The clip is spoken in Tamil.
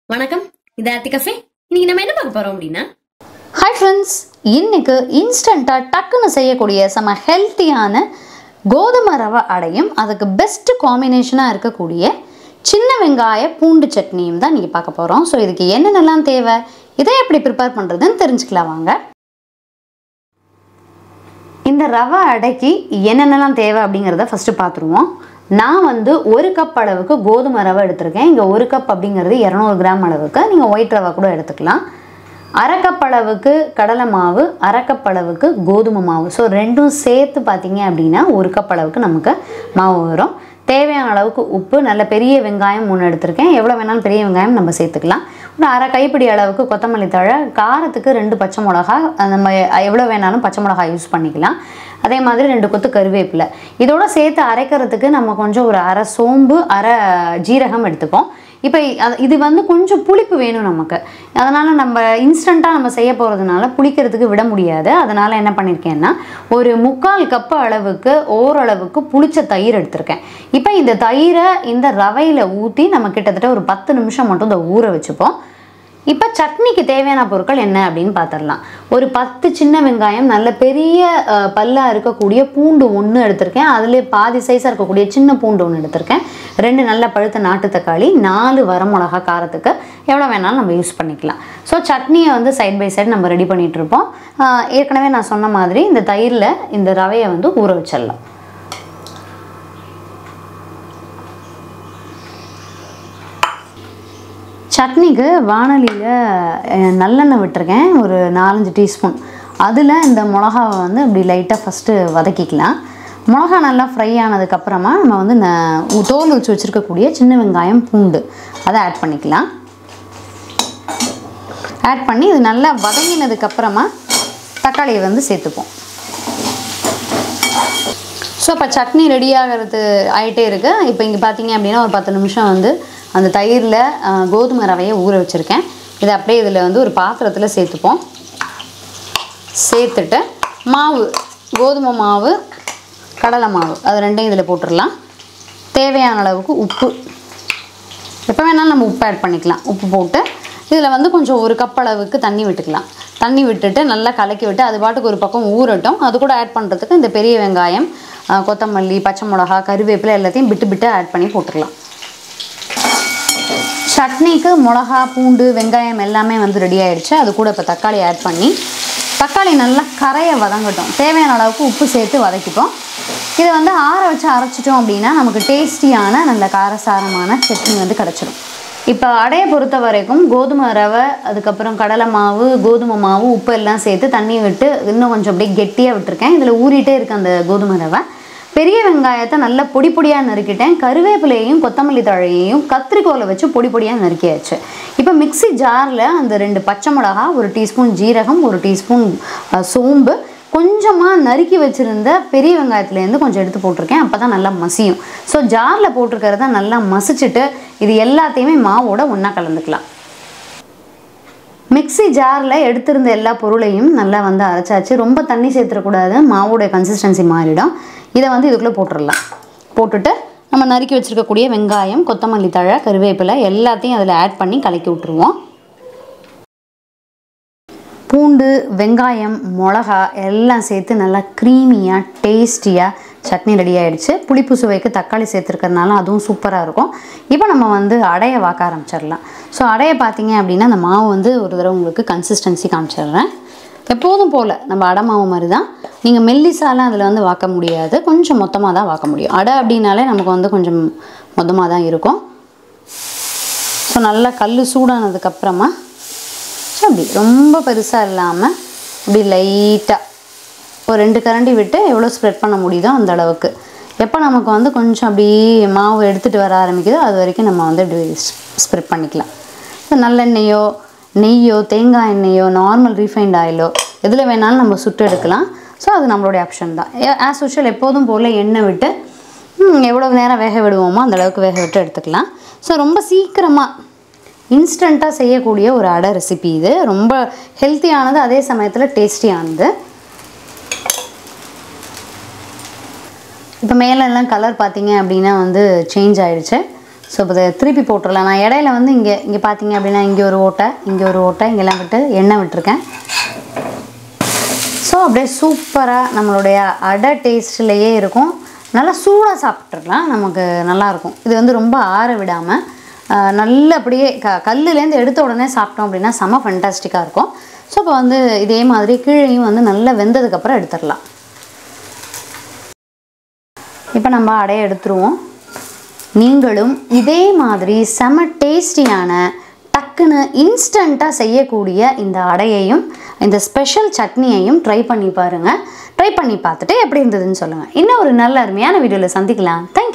வணக்கம் இது ஆர்த்தி கஃபே இன்னைக்கு நம்ம என்ன பார்க்க போறோம் அப்படின்னா ஹாய் ஃப்ரெண்ட்ஸ் இன்னைக்கு இன்ஸ்டண்ட்டாக டக்குன்னு செய்யக்கூடிய செம ஹெல்த்தியான கோதுமை ரவை அடையும் அதுக்கு பெஸ்ட் காம்பினேஷனாக இருக்கக்கூடிய சின்ன வெங்காய பூண்டு சட்னியும் தான் நீங்கள் பார்க்க போகிறோம் ஸோ இதுக்கு என்னென்னலாம் தேவை இதை எப்படி ப்ரிப்பேர் பண்ணுறதுன்னு தெரிஞ்சுக்கலாம் வாங்க இந்த ரவை அடைக்கு என்னென்னலாம் தேவை அப்படிங்கிறத ஃபஸ்ட்டு பார்த்துருவோம் நான் வந்து ஒரு கப் அளவுக்கு கோதுமை ரவை எடுத்திருக்கேன் இங்கே ஒரு கப் அப்படிங்கிறது இரநூறு கிராம் அளவுக்கு நீங்கள் ஒயிட் ரவை கூட எடுத்துக்கலாம் அரை கப் அளவுக்கு கடலை மாவு அரை கப் அளவுக்கு கோதுமை மாவு ஸோ ரெண்டும் சேர்த்து பார்த்தீங்க அப்படின்னா ஒரு கப் அளவுக்கு நமக்கு மாவு வரும் தேவையான அளவுக்கு உப்பு நல்ல பெரிய வெங்காயம் ஒன்று எடுத்திருக்கேன் எவ்வளோ வேணாலும் பெரிய வெங்காயம் நம்ம சேர்த்துக்கலாம் ஒரு அரை கைப்பிடி அளவுக்கு கொத்தமல்லி தழை காரத்துக்கு ரெண்டு பச்சை மிளகா நம்ம எவ்வளோ வேணாலும் பச்சை மிளகா யூஸ் பண்ணிக்கலாம் அதே மாதிரி ரெண்டு கொத்து கருவேப்பிலை இதோட சேர்த்து அரைக்கிறதுக்கு நம்ம கொஞ்சம் ஒரு அரை சோம்பு அரை ஜீரகம் எடுத்துப்போம் இப்போ அது- இது வந்து கொஞ்சம் புளிப்பு வேணும் நமக்கு அதனால் நம்ம இன்ஸ்டண்ட்டாக நம்ம செய்ய போகிறதுனால புளிக்கிறதுக்கு விட முடியாது அதனால் என்ன பண்ணியிருக்கேன்னா ஒரு முக்கால் கப்பு அளவுக்கு ஓரளவுக்கு புளிச்ச தயிர் எடுத்திருக்கேன் இப்போ இந்த தயிரை இந்த ரவையில் ஊற்றி நம்ம கிட்டத்தட்ட ஒரு பத்து நிமிஷம் மட்டும் இந்த ஊற வச்சுப்போம் இப்போ சட்னிக்கு தேவையான பொருட்கள் என்ன அப்படின்னு பார்த்துடலாம் ஒரு பத்து சின்ன வெங்காயம் நல்ல பெரிய அஹ், பல்லா இருக்கக்கூடிய பூண்டு ஒன்று எடுத்திருக்கேன் அதிலே பாதி சைஸாக இருக்கக்கூடிய சின்ன பூண்டு ஒன்று எடுத்திருக்கேன் ரெண்டு நல்ல பழுத்த நாட்டு தக்காளி நாலு வரமிளகா காரத்துக்கு எவ்வளோ வேணாலும் நம்ம யூஸ் பண்ணிக்கலாம் ஸோ சட்னியை வந்து சைட் பை சைடு நம்ம ரெடி பண்ணிட்டு இருப்போம் அஹ், ஏற்கனவே நான் சொன்ன மாதிரி இந்த தயிரில் இந்த ரவையை வந்து ஊற வச்சிடலாம் சட்னிக்கு வானலியில் நல்லெண்ணெய் விட்டுருக்கேன் ஒரு நாலஞ்சு டீஸ்பூன் அதில் இந்த மிளகாவை வந்து இப்படி லைட்டாக ஃபஸ்ட்டு வதக்கிக்கலாம் மிளகா நல்லா ஃப்ரை ஆனதுக்கப்புறமா நம்ம வந்து இந்த உ- தோல் வச்சு வச்சுருக்கக்கூடிய சின்ன வெங்காயம் பூண்டு அதை ஆட் பண்ணிக்கலாம் ஆட் பண்ணி இது நல்லா வதங்கினதுக்கப்புறமா தக்காளியை வந்து சேர்த்துப்போம் ஸோ இப்போ சட்னி ரெடி ஆகிறது ஆகிட்டே இருக்கு இப்போ இங்கே பார்த்தீங்க அப்படின்னா ஒரு பத்து நிமிஷம் வந்து அந்த தயிரில் அஹ், கோதுமை ரவையை ஊற வச்சுருக்கேன் இதை அப்படியே இதில் வந்து ஒரு பாத்திரத்தில் சேர்த்துப்போம் சேர்த்துட்டு மாவு கோதுமை மாவு கடலை மாவு அது ரெண்டையும் இதில் போட்டுடலாம் தேவையான அளவுக்கு உப்பு எப்போ வேணாலும் நம்ம உப்பு ஆட் பண்ணிக்கலாம் உப்பு போட்டு இதில் வந்து கொஞ்சம் ஒரு கப் அளவுக்கு தண்ணி விட்டுக்கலாம் தண்ணி விட்டுட்டு நல்லா கலக்கி விட்டு அது பாட்டுக்கு ஒரு பக்கம் ஊறட்டும் அது கூட ஆட் பண்ணுறதுக்கு இந்த பெரிய வெங்காயம் ஆ, கொத்தமல்லி பச்சை மிளகா கருவேப்பிலை எல்லாத்தையும் விட்டு விட்டு ஆட் பண்ணி போட்டுடலாம் சட்னிக்கு மிளகா பூண்டு வெங்காயம் எல்லாமே வந்து ரெடி ஆயிடுச்சு அது கூட இப்போ தக்காளி ஆட் பண்ணி தக்காளி நல்லா கரைய வதங்கட்டும் தேவையான அளவுக்கு உப்பு சேர்த்து வதக்கிப்போம் இதை வந்து ஆற வச்சு அரைச்சிட்டோம் அப்படின்னா நமக்கு டேஸ்டியான நல்ல காரசாரமான சட்னி வந்து கிடச்சிடும் இப்போ அடையை பொறுத்த வரைக்கும் கோதுமை ரவை அதுக்கப்புறம் கடலை மாவு கோதுமை மாவு உப்பு எல்லாம் சேர்த்து தண்ணி விட்டு இன்னும் கொஞ்சம் அப்படியே கெட்டியாக விட்டுருக்கேன் இதில் ஊறிட்டே இருக்கு அந்த கோதுமை ரவை பெரிய வெங்காயத்தை நல்லா பொடி பொடியாக நறுக்கிட்டேன் கருவேப்பிலையையும் கொத்தமல்லி தழையையும் கத்திரிக்கோலை வச்சு பொடி பொடியாக நறுக்கியாச்சு இப்போ மிக்ஸி ஜாரில் அந்த ரெண்டு பச்சை மிளகா ஒரு டீஸ்பூன் ஜீரகம் ஒரு டீஸ்பூன் அஹ், சோம்பு கொஞ்சமாக நறுக்கி வச்சுருந்த பெரிய வெங்காயத்துலேருந்து கொஞ்சம் எடுத்து போட்டிருக்கேன் அப்போ தான் நல்லா மசியும் ஸோ ஜாரில் போட்டிருக்கிறத நல்லா மசிச்சுட்டு இது எல்லாத்தையுமே மாவோட ஒன்றா கலந்துக்கலாம் மிக்ஸி ஜாரில் எடுத்திருந்த எல்லா பொருளையும் நல்லா வந்து அரைச்சாச்சு ரொம்ப தண்ணி சேர்த்துடக்கூடாது மாவோடைய கன்சிஸ்டன்சி மாறிடும் இதை வந்து இதுக்குள்ளே போட்டுடலாம் போட்டுட்டு நம்ம நறுக்கி வச்சுருக்கக்கூடிய வெங்காயம் கொத்தமல்லி தழை கருவேப்பிலை எல்லாத்தையும் அதில் ஆட் பண்ணி கலக்கி விட்டுருவோம் பூண்டு வெங்காயம் மிளகா எல்லாம் சேர்த்து நல்லா க்ரீமியாக டேஸ்டியாக சட்னி ரெடி ஆயிடுச்சு புளிப்பு சுவைக்கு தக்காளி சேர்த்துருக்கறனால அதுவும் சூப்பராக இருக்கும் இப்போ நம்ம வந்து அடையை வாக்க ஆரம்பிச்சிடலாம் ஸோ அடையை பார்த்தீங்க அப்படின்னா அந்த மாவு வந்து ஒரு தடவை உங்களுக்கு கன்சிஸ்டன்சி காமிச்சிடுறேன் எப்போதும் போல் நம்ம அடை மாவு மாதிரி தான் நீங்கள் மெல்லிசாலாம் அதில் வந்து வாக்க முடியாது கொஞ்சம் மொத்தமாக தான் வாக்க முடியும் அடை அப்படின்னாலே நமக்கு வந்து கொஞ்சம் மொத்தமாக தான் இருக்கும் ஸோ நல்லா கல் சூடானதுக்கப்புறமா ஸோ அப்படி ரொம்ப பெருசாக இல்லாமல் இப்படி லைட்டாக ஒரு ரெண்டு கரண்டி விட்டு எவ்வளோ ஸ்ப்ரெட் பண்ண முடியுதோ அந்த அளவுக்கு எப்போ நமக்கு வந்து கொஞ்சம் அப்படி மாவு எடுத்துகிட்டு வர ஆரம்பிக்குதோ அது வரைக்கும் நம்ம வந்து இப்படி ஸ்ப்ரெட் பண்ணிக்கலாம் இப்போ நல்லெண்ணெயோ நெய்யோ தேங்காய் எண்ணெயோ நார்மல் ரீஃபைண்ட் ஆயிலோ எதில் வேணாலும் நம்ம சுட்டு எடுக்கலாம் ஸோ அது நம்மளுடைய ஆப்ஷன் தான் ஆஸ் யூஷுவல் எப்போதும் போல் எண்ணெய் விட்டு ம், எவ்வளவு நேரம் வேக விடுவோமோ அந்த அளவுக்கு வேக விட்டு எடுத்துக்கலாம் ஸோ ரொம்ப சீக்கிரமாக இன்ஸ்டண்ட்டாக செய்யக்கூடிய ஒரு அடை ரெசிபி இது ரொம்ப ஹெல்த்தியானது அதே சமயத்தில் டேஸ்டியானது இப்போ மேலெல்லாம் கலர் பார்த்தீங்க அப்படின்னா வந்து சேஞ்ச் ஆயிடுச்சு ஸோ இப்போ இதை திருப்பி போட்டுடலாம் நான் இடையில வந்து இங்கே இங்கே பார்த்தீங்க அப்படின்னா இங்கே ஒரு ஓட்டை இங்கே ஒரு ஓட்டை இங்கெல்லாம் விட்டு எண்ணெய் விட்டுருக்கேன் ஸோ அப்படியே சூப்பராக நம்மளுடைய அடை டேஸ்ட்லேயே இருக்கும் நல்லா சூடாக சாப்பிட்றலாம் நமக்கு நல்லாயிருக்கும் இது வந்து ரொம்ப ஆற விடாமல் நல்ல அப்படியே க கல்லுலேருந்து எடுத்த உடனே சாப்பிட்டோம் அப்படின்னா செம ஃபென்டாஸ்டிக்காக இருக்கும் ஸோ இப்போ வந்து இதே மாதிரி கீழையும் வந்து நல்லா வெந்ததுக்கப்புறம் எடுத்துடலாம் இப்போ நம்ம அடையை எடுத்துருவோம் நீங்களும் இதே மாதிரி செம டேஸ்டியான டக்குன்னு இன்ஸ்டண்ட்டாக செய்யக்கூடிய இந்த அடையையும் இந்த ஸ்பெஷல் சட்னியையும் ட்ரை பண்ணி பாருங்கள் ட்ரை பண்ணி பார்த்துட்டு எப்படி இருந்ததுன்னு சொல்லுங்கள் இன்னும் ஒரு நல்ல அருமையான வீடியோவில் சந்திக்கலாம் தேங்க்